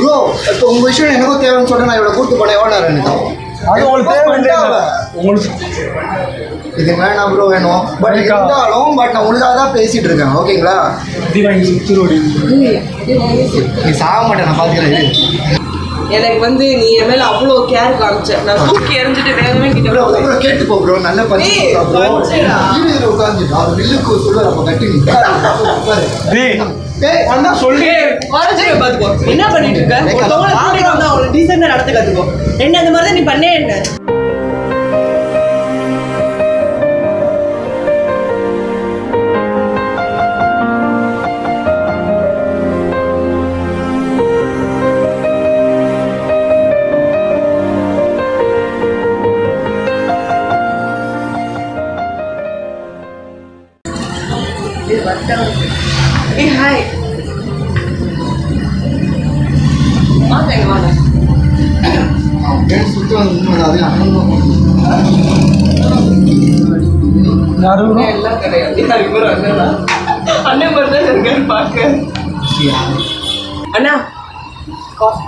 Bro இப்போ உங்க விஷயம் எனக்கும் தேவைன்னு சொல்லிட்டு நான் இவ்வளோ கூட்டு போனேன் எவ்வளோ நேரம் எனக்கு அது உங்களுக்கு தேவை பண்ணிட்டா இல்லை உங்களுக்கு இது வேணாம் ப்ரோ வேணும் பட் இருக்கா? இருந்தாலும் பட் நான் உங்களுக்காக தான் பேசிட்டு இருக்கேன் ஓகேங்களா அடி வாங்கி சுற்றுரோடி நீ சாக மாட்டேன் நான் பார்த்துக்கிறேன் எனக்கு வந்து நீ என் மேல அவ்வளோ கேர் காமிச்ச நான் தூக்கி எறிஞ்சிட்டு வேகமே கிட்ட ப்ரோ போனேன். ப்ரோ கேட்டு போ ப்ரோ நல்ல பஞ்சு ஏய், ப்ரோ பஞ்சுடா. கீழே உட்காந்துட்டு அவர் வில்லுக்கு சொல்ல அப்போ கட்டி நீ உட்காரு. டேய் ஏய் வந்தா சொல்லி ஏய், உடஞ்சிரு பாத்துக்கோ. என்ன பண்ணிட்டு இருக்க ஒருத்தவங்கள கூட்டிட்டு வந்தா அவளை டீசெண்டா நடத்த கத்துக்கோ என்ன அந்த மாதிரி தான் நீ பண்ணே என்ன ஏய் ஹாய் வாங்க இங்க வாங்க அவன் ஃப்ரெண்ட்ஸ் சுற்றி வந்து உண்மை அது அண்ணன் யாரு bro? அண்ணன் எல்லாம் கிடையாது யார் இவரு அண்ணனா அண்ணன் மாதிரி தான் இருக்காரு பார்க்க அண்ணா காஃபி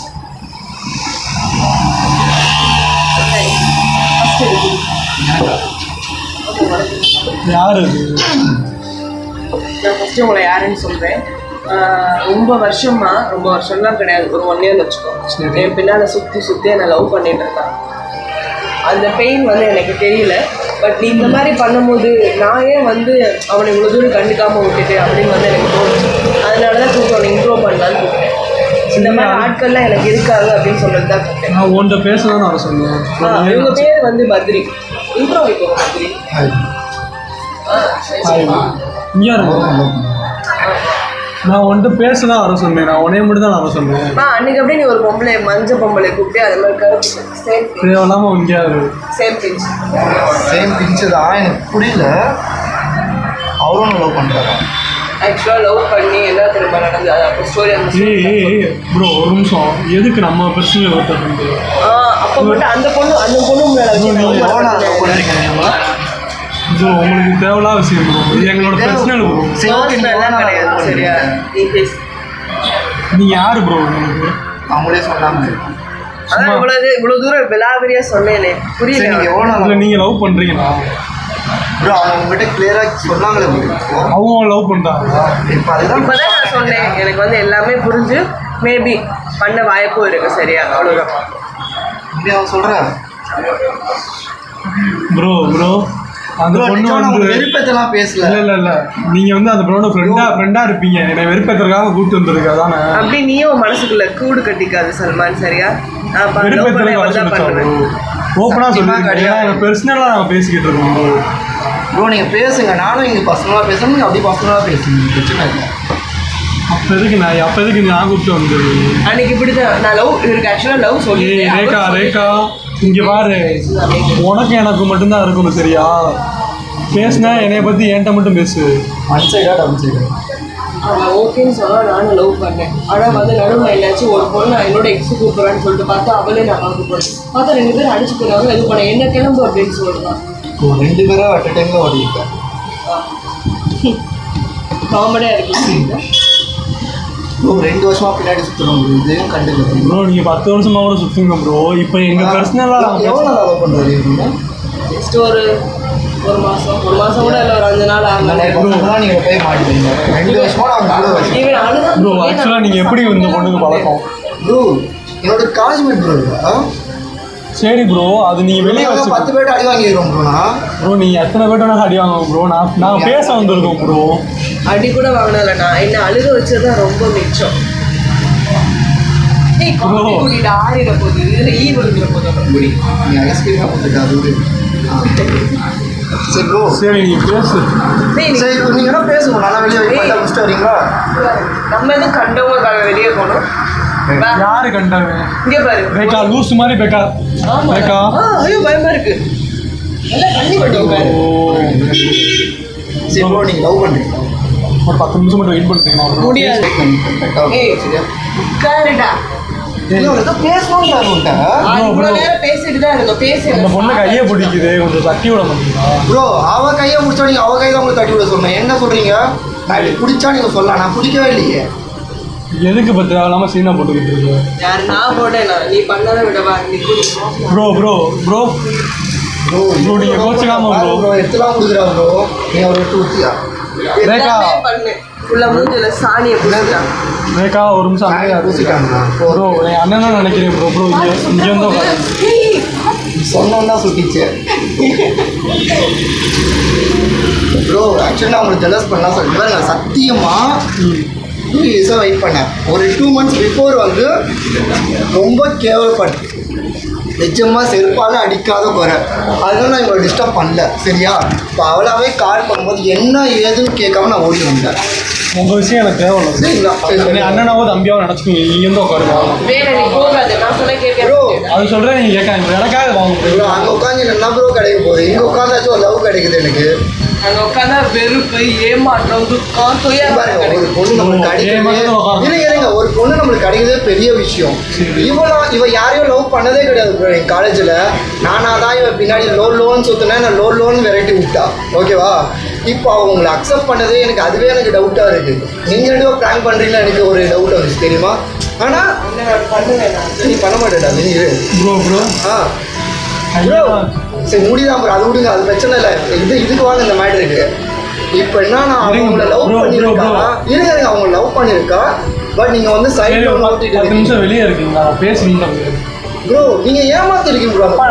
யாரு அது? நான் ஃபஸ்ட்டு உங்களை யாருன்னு சொல்கிறேன் ரொம்ப வருஷமா ரொம்ப வருஷம்லாம் கிடையாது ஒரு ஒன் இயர் வச்சுக்கோ சரி. என் பின்னால் சுற்றி சுற்றி என்னை லவ் பண்ணிட்டு இருந்தான் அந்த பெயின் வந்து எனக்கு தெரியல பட் நீ இந்த மாதிரி பண்ணும்போது நான் ஏன் வந்து அவனை இவ்வளோ தூரம் கண்டுக்காமல் விட்டுட்டு அப்படின்னு வந்து எனக்கு தோணுச்சு அதனால தான் கூப்பிட்டு அவனை இம்ப்ரூவ் பண்ணலான்னு கூப்பிட்டேன் இந்த மாதிரி ஆட்கள்லாம் எனக்கு இருக்காங்க அப்படின்னு சொல்லிட்டு தான் கூப்பிட்டேன் நான் உன்கிட்ட பேசணும்னு வர சொன்னேன் ஆ, இவங்க பேர் வந்து பத்ரி இம்ப்ரூவ் வைக்கோ பத்ரி ஆ சரி சரி இங்கே இருக்கும் நான் உன்கிட்ட பேச தான் வர சொன்னேன் நான் உன்னைய மட்டும் தான் நான் வர சொன்னேன் அம்மா அன்னைக்கு அப்படியே நீ ஒரு பொம்பளை மஞ்ச பொம்பளை கூப்பிட்டு அது மாதிரி கருப்பு சேம் தேவையில்லாம இங்கே சேம் பிஞ்ச் சேம் பிஞ்சு தான் எனக்கு புரியல அவரும் லவ் பண்ணுறாரா ஆக்சுவலாக லவ் பண்ணி என்ன திரும்ப நடந்தது அது அப்போ ஸ்டோரி அந்த ஏய் ப்ரோ ஒரு நிமிஷம் எதுக்கு நம்ம பிரச்சனை ஒருத்தர் ஆ அப்போ மட்டும் அந்த பொண்ணு அந்த பொண்ணு முன்னாடி வச்சு நீ love எவ்வளோ பண்ணது. லவ் பண்ணிருக்கீங்க ப்ரோ உங்களுக்கு தேவையில்லாத விஷயம் ப்ரோ இது எங்களோட பர்சனல் ப்ரோ Personal எல்லாம் கிடையாது சரியா நீ பேசு நீ யாரு ப்ரோ உங்களுக்கு அவங்களே சொன்னாங்க அதான் இவ்வளவு இவ்வளவு தூரம் விலாவரியா சொன்னேனே சரி புரியல நீங்கள் எவ்வளோ இல்லை நாள் நீங்கள் லவ் பண்ணுறீங்களா ப்ரோ அவங்க உங்ககிட்ட கிளியராக சொன்னாங்களே bro. அவங்க லவ் பண்ணுறாங்களா இப்போ அதுதான் இப்பதான் நான் சொன்னேன் எனக்கு வந்து எல்லாமே புரிஞ்சு மேபி பண்ண வாய்ப்பும் இருக்கு சரியா அவ்வளவுதான் இப்படி அவன் சொல்கிறேன் ப்ரோ ப்ரோ அந்த பொண்ணு வந்து வெறுப்பத்தெல்லாம் பேசல இல்ல இல்ல இல்ல நீங்க வந்து அந்த பொண்ணோட ஃப்ரெண்டா ஃப்ரெண்டா இருப்பீங்க என்னை வெறுப்பேற்றுறதுக்காக கூட்டு வந்திருக்கு அதானே அப்படி நீயும் உன் மனசுக்குள்ள கூடு கட்டிக்காது சல்மான் சரியா நான் பா- love பண்ண வெறுப்பேற்றுறதுக்கு வர தான் சொல்லிச்சா ப்ரோ பண்ணுவேன் ஓப்பனாக சத்தியமா சொல்லிருக்கேன் கிடையாது. ஏன்னா பர்சனலாக நாங்கள் பேசிக்கிட்டு இருக்கோம் ப்ரோ ப்ரோ நீங்கள் பேசுங்க நானும் இங்கே பர்சனலாக பேசுகிறேன் நீங்கள் அப்படி பர்சனலாக பேசுங்க பிரச்சனை இல்லை அப்போ எதுக்கு நான் அப்போ எதுக்கு நான் கூப்பிட்டு வந்து அன்னைக்கு இப்படிதான் நான் லவ் இவருக்கு ஆக்சுவலா லவ் சொல்லி ஏய் ரேகா ரேகா இங்க பாரு உனக்கு எனக்கு மட்டும்தான் இருக்கணும் சரியா பேசினா என்னைய பத்தி என்கிட்ட மட்டும் பேசு ஒன் சைடா டபுள் சைடா அவன் ஓகேன்னு சொன்னா நானும் லவ் பண்ணேன் ஆனா வந்து நடுவில் என்னாச்சு ஒரு பொண்ணு நான் என்னோட எக்ஸ் கூப்பிடுறான்னு சொல்லிட்டு பார்த்தா அவளே நான் பார்க்க போறேன் பார்த்தா ரெண்டு பேரும் அடிச்சு போயிடாங்க இது பண்ண என்ன கிளம்பு அப்படின்னு சொல்றான் இப்போ ரெண்டு பேரும் அட் டைமில் ஓடிருக்கேன் காமெடியா இருக்கு ப்ரோ ரெண்டு வருஷமா பின்னாடி சுற்றுறோம் ப்ரோ இதையும் கண்டுக்கிறோம் ப்ரோ நீங்க பத்து வருஷமா கூட சுத்துங்க ப்ரோ இப்போ எங்க பர்சனலாக எவ்வளோ நாள் லவ் பண்ணுறாரு இவங்க நெக்ஸ்ட் ஒரு ஒரு மாசம் ஒரு மாசம் கூட இல்லை ஒரு அஞ்சு நாள் ஆகல பசங்களாம் நீங்கள் போய் மாட்டீங்க ரெண்டு வருஷமா நான் கூட வருஷம் இவன் அழுதான் ப்ரோ ஆக்சுவலாக நீங்க எப்படி இந்த பொண்ணுக்கு பழக்கம் ப்ரோ என்னோட காலேஜ்மேட் ப்ரோ இருக்கா சரி ப்ரோ அது நீங்க வெளியே வெளியே வச்சு பத்து பேர்ட்ட அடி வாங்கிடுறோம் ப்ரோ நான் ப்ரோ நீங்க எத்தனை பேர்ட்ட அடி வாங்க ப்ரோ நான் நான் பேச வந்திருக்கோம் ப்ரோ அடி கூட வாங்கினதில்ல நான் என்ன அழுக வச்சதுதான் ரொம்ப மிச்சம் ஏய் காஃபி Bro. குடிடா ஆறிட போகுது இதுல ஈ வந்துட போகுது அப்புறம் குடி நீ ஐஸ்கிரீமாக கொடுத்துட்டா அது விடு. சரி ப்ரோ சரி நீங்க பேசு டேய், நீ- சரி நீங்கள் என்ன பேசுங்க நல்லா வெளியே வெயிட் பண்ணி முடிச்சுட்டு வரீங்களா நம்ம எதுவும் கண்டவங்க க- வெளியே போகணும் வா. யாரு கண்டாங்க இங்க பாரு பேக்கா லூஸ் மாதிரி பேக்கா ஆமா பேக்கா ஆ, ஐயோ பயமா இருக்கு நல்லா தண்ணி வடியும் பாரு ஓ சரி ப்ரோ நீங்கள் லவ் பண்ணுறீங்களா ஒரு பத்து நிமிஷம் மட்டும் வெயிட் பண்ணுறீங்களா bro? முடியாது ஏய் உட்காருடா இல்லை ஏதோ பேசணுன்றாரு உன்ட்ட அது இவ்வளவு நேரம் பேசிட்டு தான் இருந்தோம் பேசி அந்த பொண்ணு கையை பிடிக்குது கொஞ்சம் தட்டி விட மாட்டீங்களா ப்ரோ அவ கையை முடிச்சா நீங்க அவ கையை தான் உங்களுக்கு தட்டி விட சொன்னேன் என்ன சொல்றீங்க நான் இப்படி பிடிச்சா நீங்க சொல்லலாம் நான் பிடிக்கவே இல்லையே எதுக்கு இப்போ தேவையில்லாமல் சீனா போட்டுக்கிட்டு இருக்கு யார் நான் போட்டேன் நான் நீ பண்ணதை விடவா நீ bro bro bro bro Bro, நீங்க கோச்சுக்காம bro. ப்ரோ எடுத்துலாம் கொடுக்குறா ப்ரோ நீ ஒரு விட்டு ஊற்றியா ரேகா எல்லாமே பண்ணு ஃபுல்லாக மூஞ்சில சாணியை பூசிட்டான் ரேகா ஒரு நிமிஷம் அமைதியா இரு. பூசிட்டாங்கண்ணா ப்ரோ என் அண்ணனா நினைக்கிறேன் ப்ரோ ப்ரோ இங்கே இங்கே வந்து உட்காரு. சொன்னோம் தான் சுட்டிச்சு ப்ரோ ஆக்சுவலி நான் உங்களுக்கு ஜெலஸ் பண்ணலாம் சொல்லிட்டு பாருங்க சத்தியமா டூ இயர்ஸாக வெயிட் பண்ணேன் ஒரு டூ மந்த்ஸ் பிஃபோர் வந்து ரொம்ப கேவலப்பட்டு நிச்சயமாக செருப்பால் அடிக்காத குறை அதனால நான் இவங்களை டிஸ்டர்ப் பண்ணல சரியா இப்போ அவளாவே கால் பண்ணும்போது என்ன ஏதுன்னு கேட்காம நான் ஓடி வந்தேன் உங்க விஷயம் எனக்கு தேவையில்ல சரிங்களா சரி, நீ சரி. அண்ணனாவோ தம்பியாவோ நினச்சிக்கோங்க இங்கே வந்து உட்காருங்க வேற நீ போகாத நான் சொல்ல Bro. கேட்க அது சொல்கிறேன் நீங்கள் கேட்க எனக்காக வாங்க ப்ரோ அங்கே உட்காந்து என்ன ப்ரோ கிடைக்க போகுது இங்கே உட்காந்தாச்சும் ஒரு லவ் கிடைக்குது எனக்கு அங்க உட்காந்தா வெறுப்பு ஏமாற்றம் துக்கம் துயரம் பாருங்க, ஒரு கிடைக்கும். பொண்ணு நம்மளுக்கு ஏன் கிடைக்கிறதே மட்டும் உட்கார்ந்து? இருங்க இருங்க ஒரு பொண்ணு நம்மளுக்கு கிடைக்கிறதே பெரிய விஷயம் சரி. இவளா இவ யாரையும் லவ் பண்ணதே கிடையாது ப்ரோ என் காலேஜில் நானா தான் இவன் பின்னாடி லோ லோன்னு சுற்றினேன் நான் லோ லோன் வெரைட்டி விட்டா ஓகேவா இப்போ அவ உங்களை அக்செப்ட் பண்ணதே எனக்கு அதுவே எனக்கு டவுட்டாக இருக்குது நீங்கள் ரெண்டு பேரும் ப்ராங்க் பண்ணுறீங்களா எனக்கு ஒரு டவுட் வந்துச்சு தெரியுமா ஆனால் என்ன நான் பண்ணுவேன் நான். நீ பண்ண மாட்டேடா நீ இரு ப்ரோ ப்ரோ ஆ ஐயா ப்ரோ சரி முடிதான் ப்ரோ அது விடுங்க அது பிரச்சனை இல்லை இது இதுக்கு வாங்க இந்த மேட்ருக்கு இப்போ என்ன நான் அவங்கள லவ் Bro, bro, பண்ணியிருக்கா bro. இருங்க இருங்க அவங்க லவ் பண்ணியிருக்கா பட் நீங்கள் வந்து சரி, சைடில் ஒரு பத்து பத்து நிமிஷம் வெளியே இருக்கீங்களா பேசணும் ப்ரோ நீங்கள் ஏமாத்திருக்கீங்க ப்ரோ அப்பா,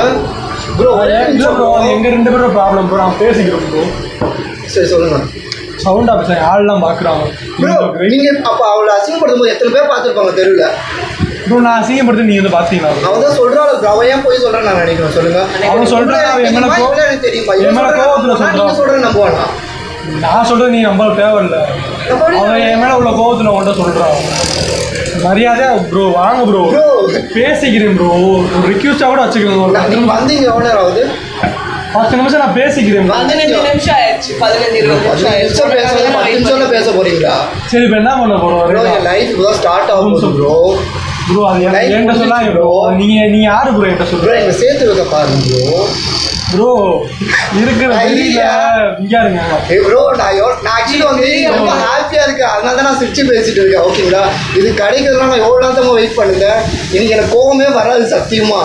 ப்ரோ ஒரே இல்லை நிமிஷம் ப்ரோ bro. எங்கள் ரெண்டு பேரும் ப்ராப்ளம் ப்ரோ நான் பேசிக்கிறோம் ப்ரோ சரி சொல்லுங்க சவுண்ட் ஆஃபீஸர் ஆள்லாம் பார்க்குறாங்க ப்ரோ நீங்கள் அப்போ அவளை அசிங்கப்படுத்தும் போது எத்தனை பேர் பார்த்துருப்பாங்க தெருவில் ப்ரோ நான் அசிங்கப்படுத்தி நீங்கள் வந்து பார்த்தீங்களா அவன் தான் சொல்கிறாள் ப்ரோ அவன் ஏன் போய் சொல்கிறேன் நான் நினைக்கிறேன் சொல்லுங்க அவன் சொல்றான், அவன் என் மேல தெரியுமா? கோ- இவளை எனக்கு தெரியுமா என் மேல கோவத்துல சொல்றான். நீங்கள் சொல்கிறேன் நம்புவானா நான் சொல்கிறது நீ நம்ப தேவையில்ல அவன் என் மேலே உள்ள கோவத்தில் உன்ட்ட சொல்கிறான் மரியாதையா ப்ரோ வாங்க ப்ரோ ப்ரோ பேசிக்கிறேன் ப்ரோ ஒரு ரிக்வஸ்டாக கூட வச்சுக்கோங்க ஒரு பத்து நீங்கள் நிமிஷம் வந்தீங்க எவ்வளோ நேரம் ஆகுது பத்து நிமிஷம் நான் பேசிக்கிறேன் bro. பதினஞ்சு நிமிஷம் ஆயிடுச்சு பதினஞ்சு இருபது நிமிஷம் பத்து நிமிஷம் பேசுறது பத்து ஆயிடுச்சு நிமிஷம்ல பேச போறீங்களா சரி இப்போ என்ன பண்ண ப்ரோ போகிறோம் என் லைஃப் இப்போதான் ஸ்டார்ட் ஆக போகுது ப்ரோ ப்ரோ அது எனக்கு- Life என்கிட்ட சொல்லாங்க ப்ரோ நீங்கள் நீங்கள் யாரு ப்ரோ என்கிட்ட ப்ரோ சொல்கிறேன் எங்களை சேர்த்து வைக்க பாருங்க ப்ரோ ப்ரோ இருக்கிற தெரியல ஐயா. இங்கே இருங்க ஏய் ப்ரோ நான் எவ்வளோ நான் ஆக்சுவலி வந்து ரொம்ப ஹாப்பியாக இருக்கேன் அதனால தான் நான் சிரிச்சு பேசிட்டு இருக்கேன் ஓகேங்களா இது கிடைக்கிறதுலாம் நான் எவ்வளோ நேரத்தமாக வெயிட் பண்ணுங்க இன்னைக்கு எனக்கு கோவமே வராது சத்தியமா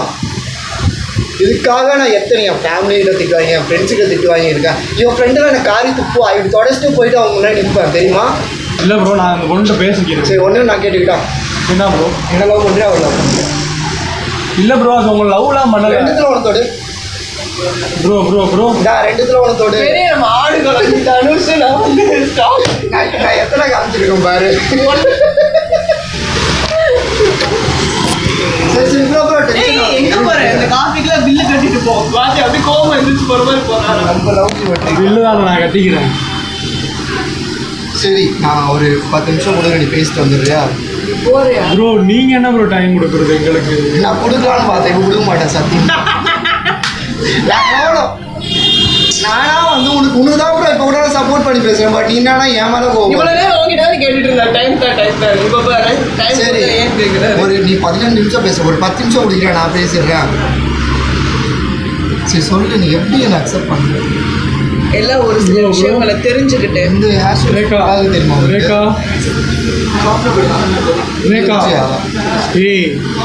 இதுக்காக நான் எத்தனை என் ஃபேமிலியில் திட்டுவாங்க என் ஃப்ரெண்ட்ஸுக்கு திட்டு வாங்கியிருக்கேன் என் ஃப்ரெண்டெல்லாம் எனக்கு காரி துப்பு இப்படி தொடச்சிட்டு போயிட்டு அவங்க முன்னாடி நிற்பேன் தெரியுமா இல்லை ப்ரோ நான் இந்த பொண்ணு பேசிக்கிறேன் சரி ஒன்று நான் கேட்டுக்கிட்டேன் என்ன ப்ரோ என்ன லவ் பண்ணுறேன் அவர் லவ் பண்ணுறேன் இல்லை ப்ரோ அது உங்களை லவ்லாம் பண்ணல ரெண்டுத்துல உனத்தோடு ப்ரோ ப்ரோ ப்ரோ நான் ரெண்டுத்துல உனத்தோடு பெரிய நம்ம ஆடு கலந்து தனுஷ் நான் வந்து stop. நான் நான் எத்தனை காமிச்சிருக்கேன் பாரு சரி சரி ப்ரோ ப்ரோ ஏய், எங்க போற இந்த காஃபிக்குலாம் பில்லு கட்டிட்டு போ வாத்தி அப்படியே கோவம் எந்திரிச்சு போற மாதிரி போறாரு நம்ம லவ் பண்ணி பில்லு தான் நான் கட்டிக்கிறேன் சரி நான் ஒரு பத்து நிமிஷம் கூட நீ பேசிட்டு வந்துடுறியா போறியா ப்ரோ நீங்கள் என்ன ப்ரோ டைம் கொடுக்குறது எங்களுக்கு நான் கொடுக்கலான்னு பார்த்தேன் இப்போ கொடுக்க மாட்டேன் சத்தியம் நான் போகணும் நானா வந்து உனக்கு உனக்கு தான் ப்ரோ இப்போ கூட சப்போர்ட் பண்ணி பேசுகிறேன் பட் நீ என்னன்னா என் மேலே கோவம் இவ்வளவு நேரம் உங்ககிட்ட தான் கேட்டுட்டு இருந்தா டைம் தான் டைம் தான் இப்ப பாரு டைம் சரி ஏன் கேக்குற ஒரு நீ பதினஞ்சு நிமிஷம் பேச ஒரு பத்து நிமிஷம் கொடுக்குறேன் நான் பேசிடுறேன் சரி சொல்லு நீ எப்படி என்னை அக்செப்ட் பண்ணுற எல்லாம் ஒரு சில விஷயங்களை தெரிஞ்சுக்கிட்டு எந்த ஹேர் ரேகா தெரியுமா உனக்கு? ரேகா ரேகா தெரிஞ்சியா? ஏய்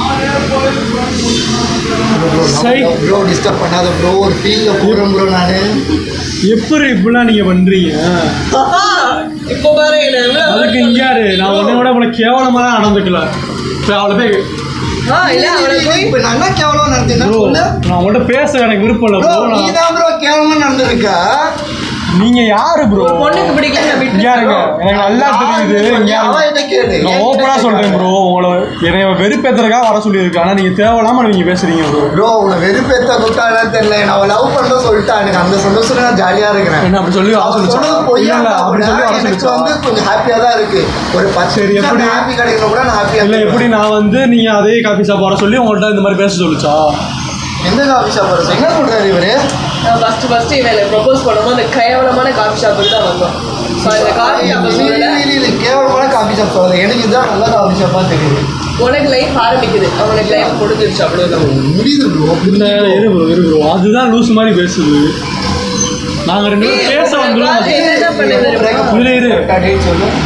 சை. ப்ரோ டிஸ்டர்ப் பண்ணாத ப்ரோ ஒரு ஃபீலில் போகிறேன் ப்ரோ நான் எப்படி இப்படிலாம் நீங்கள் பண்ணுறீங்க இப்போ பாரு என்ன எவ்வளவு அதுக்கு இங்கே யாரு நான் உன்னை விட உங்களை கேவலமாக தான் நடந்துக்கல இப்போ அவளை போய் ஆ இல்ல அவளை போய் இப்போ நான் என்ன கேவலம் நடந்தேன் ப்ரோ சொல்லு நான் உங்கள்கிட்ட பேச எனக்கு விருப்பம் இல்லை ப்ரோ ப்ரோ நீ நான் தான் ப்ரோ கேவலமா நடந்திருக்கா நீங்கள் யாரு ப்ரோ ஒரு பொண்ணுக்கு பிடிக்கல நான் இங்கே இருங்க விட்டு எனக்கு நல்லா தெரியுது இங்கே அவ என்ன கேளு நான் ஓப்பனாக சொல்கிறேன் ப்ரோ உங்களை என்னை வெறுப்பேற்றுறதுக்காக வர சொல்லியிருக்கேன் ஆனால் நீங்கள் தேவையில்லாமல் நீங்கள் பேசுகிறீங்க ப்ரோ ப்ரோ உங்களை வெறுப்பேத்த கூட்டாளா தெரியல நான் அவ லவ் பண்ண சொல்லிட்டா எனக்கு அந்த சந்தோஷம் நான் ஜாலியா இருக்கிறேன் என்ன அப்படி சொல்லி வர அவ சொல்லிச்சா சொன்னது பொய்யா இல்லை இல்லை அப்படி சொல்லி வர எனக்கு சொல்லிச்சா வந்து கொஞ்சம் ஹாப்பியா தான் இருக்கு ஒரு பத்து சரி, நிமிஷம் எப்படி? ஹாப்பி கிடைக்கணும் கூட நான் ஹாப்பியா இல்லை எப்படி நான் வந்து நீங்கள் அதே காஃபி ஷாப் வர சொல்லி உங்கள்கிட்ட இந்த மாதிரி பேச சொல்லிச்சா எந்த காஃபி ஷாப் வர என்ன சொல்றாரு இவரு நான் ஃபர்ஸ்ட் ஃபர்ஸ்ட் இவன் ப்ரொபோஸ் பண்ணும்போது அந்த கேவலமான காஃபி ஷாப்புக்கு தான் வந்தோம் ஸோ அந்த காஃபி ஷாப்பை இது- சொல்லல இது- இது- இது கேவலமான காஃபி ஷாப் சொல்லாது எனக்கு இதுதான் நல்ல காஃபி ஷாப்பா தெரியுது உனக்கு லைஃப் ஆரம்பிக்குது அவனுக்கு லைஃப் முடிஞ்சிருச்சு அவ்வளவுதான் முடியுது ப்ரோ இல்லை இரு ப்ரோ இரு ப்ரோ அதுதான் லூஸ் மாதிரி பேசுது நாங்கள் ரெண்டு பேரும் பேச வந்துடும் என்ன பண்ண தெரியுமா இல்லை இரு டேட் சொல்லு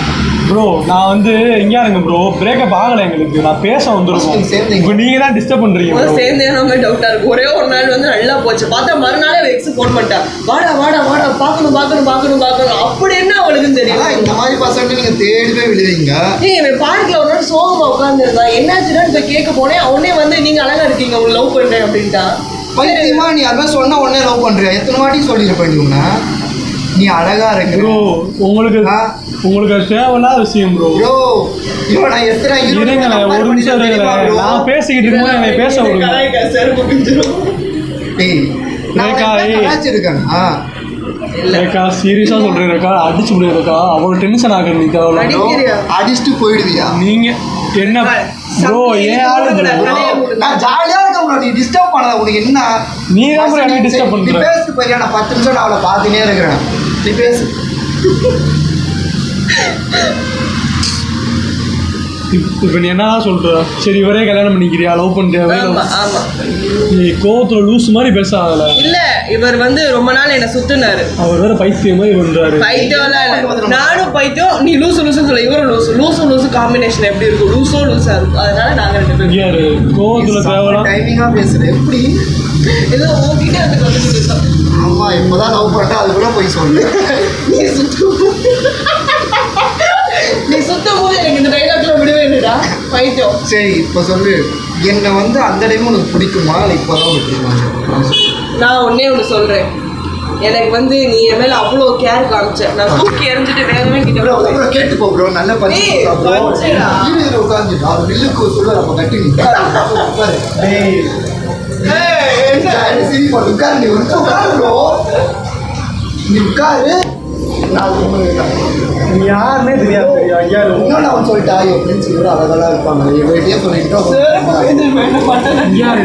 ப்ரோ நான் வந்து இங்க இருங்க ப்ரோ பிரேக்கப் ஆகல எங்களுக்கு நான் பேச வந்திருக்கோம் First சேர்ந்தீங்க. இப்போ நீங்க தான் டிஸ்டர்ப் பண்றீங்க முதல்ல bro. சேர்ந்தே நம்ம டவுட்டா இருக்கு ஒரே ஒரு நாள் வந்து நல்லா போச்சு பார்த்தா மறுநாளே எக்ஸ் ஃபோன் பண்ணிட்டா வாடா வாடா வாடா பார்க்கணும் பார்க்கணும் பார்க்கணும் பார்க்கணும் அப்படி என்ன அவளுக்குன்னு ஆனா தெரியும் இந்த மாதிரி பசங்க நீங்க தேடிவே விழுவீங்க நீங்க இவன் பார்க்ல ஒரு நாள் சோகமா உட்காந்துருந்தா என்னாச்சுன்னா இப்ப கேட்க போனேன் அவனே வந்து நீங்க அழகா இருக்கீங்க உங்களை லவ் பண்றேன் அப்படின்ட்டா பைத்தியமா நீ அதான் சொன்ன உடனே லவ் பண்றியா எத்தனை வாட்டி சொல்லியிருப்ப நீ உன்னை நீ அழகா இருக்கிற ப்ரோ உங்களுக்கு ஆ? உங்களுக்கு அது தேவையில்லாத விஷயம் ப்ரோ ப்ரோ இவன் நான் எத்தனை இருபது இருங்களேன் compare ஒரு நிமிஷம் பண்ணிட்டேன் தெரியுமா இருங்களேன் bro? நான் பேசிக்கிட்டு இருக்கும்போது என்னை பேச விடுங்க கலாய்க்க செருப்பு பிஞ்சிரும் டேய், நான் ரேகா, உன்னை ஏய். கலாய்ச்சிருக்கேனா? ரேக்கா சீரியஸா சொல்றேன் ரேக்கா அடிச்சு முடியும் ரேக்கா அவ்வளவு டென்ஷன் ஆகுது நீ தேவையில்ல அடி- bro, அடிக்கிறியா? அடிச்சுட்டு போயிடுவியா நீங்க என்ன ப்ரோ ஏன் ஆளு bro? கலையை bro, மூடுங்க. நான் ஜாலியா இருக்கேன் bro, நீ டிஸ்டர்ப் பண்ணாத உனக்கு என்ன நீ தான் bro என்னை நீ disturb நீ பண்ற. பேசிட்டு போயியா நான் பத்து நிமிஷம் நான் அவளை பார்த்துனே இருக்கிறேன் நீ பேசு இப்- இப்ப நீ என்னதான் சொல்ற சரி இவரே கல்யாணம் பண்ணிக்கிறியா லவ் பண்ணிட்டியா ஆமா ஆமா நீ கோவத்துல லூஸ் மாதிரி பேச ஆகல இல்ல இவர் வந்து ரொம்ப நாள் என்ன சுத்துனாரு அவர் வேற பைத்தியம் மாதிரி பண்றாரு பைத்தியம்லாம் இல்ல நானும் பைத்தியம் நீ லூசு லூசு சொல்ல இவரும் லூசு லூசு லூசு காம்பினேஷன் எப்படி இருக்கும் லூசோ லூசா இருக்கும் அதனால நாங்க ரெண்டு பேரும் யாரு கோவத்துல தேவலாம் டைமிங்கா பேசுற எப்படி ஏதோ உங்ககிட்ட வந்து கத்துக்கிட்டு இருக்கோம். ஆமா இப்பதான் லவ் பண்றேன் அது கூட போய் சொல்லு நீ சுத்தும் நீ சுத்தும் போது எனக்கு இந்த டைலாக்ல விடவே இல்லைடா பைத்தியம் சரி இப்போ சொல்லு என்னை வந்து அந்த டைம் உனக்கு பிடிக்குமா இல்லை இப்போதான் உனக்கு பிடிக்குமா நான் ஒன்னே ஒன்று சொல்றேன் எனக்கு வந்து நீ என் மேல அவ்வளோ கேர் காமிச்ச நான் தூக்கி எறிஞ்சிட்டு வேகமே கிட்ட ப்ரோ போவேன். ப்ரோ கேட்டு போ ப்ரோ நல்ல பஞ்சு ஏய், பஞ்சுடா. உட்காந்துட்டு அவர் வில்லுக்கு சொல்லுவார் அப்போ கட்டி நீ உட்காரு டேய் ஏய், என்ன? என்ன சரி பண்ணு உட்காரு நீ வந்து உட்காரு ப்ரோ நீ உட்காரு நான் உனக்கு நீ யாருன்னே தெரியாது தெரியா யாரு இன்னொன்று அவன் சொல்லிட்டா என் ஃப்ரெண்ட்ஸ் கூட அழகெல்லாம் இருப்பாங்க இவர்கிட்டயே செருப்பு சொல்லிட்டு பிஞ்சிரும், என்ன பண்றது? யாரு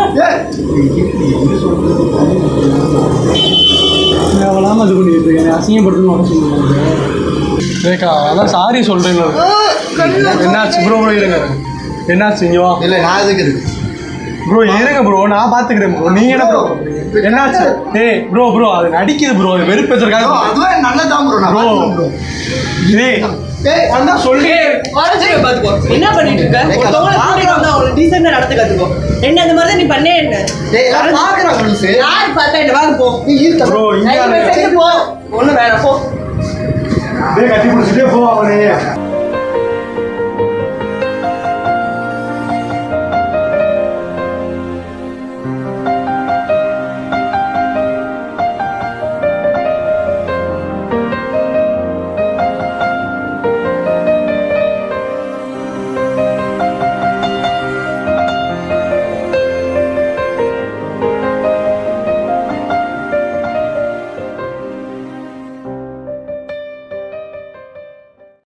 தேவையில்லாம இது பண்ணிட்டு இருக்கேன் அசிங்கப்படுத்தணும்னு வர சொல்லுவாங்க ரேக்கா அதான் சாரி சொல்றேன் ஆ, கண்ணு என்னாச்சு ப்ரோ ப்ரோ இருங்க என்னாச்சு இங்க வா இல்லை நான் எதுக்கு இருக்கு ப்ரோ இருங்க ப்ரோ நான் பாத்துக்கிறேன் ப்ரோ நீங்க என்ன ப்ரோ என்னாச்சு ஏய் ப்ரோ ப்ரோ அது நடிக்குது ப்ரோ அது வெறுப்பேற்றதுக்காக ப்ரோ அதுவே நல்லதான் ப்ரோ நான் Bro. பார்க்கிறேன் ப்ரோ டேய் ஏய் அதான் சொல்லி ஏய், உடச்சிருவேன் பாத்துக்கோ. என்ன பண்ணிட்டு இருக்க ஒருத்தவங்கள கூட்டிட்டு வந்தா அவளை decent ஆ நடத்த கத்துக்கோ. என்ன இந்த மாதிரி தான் நீ பண்ணே என்ன டேய் எல்லாரும் பார்க்குறாங்க லூசு யார் பார்த்தா என்ன வாங்க போ நீ இருக்க ப்ரோ இங்க தயவு செஞ்சு போ ஒண்ணு வேணாம் போ டேய் கட்டி பிடிச்சிட்டே போ அவனே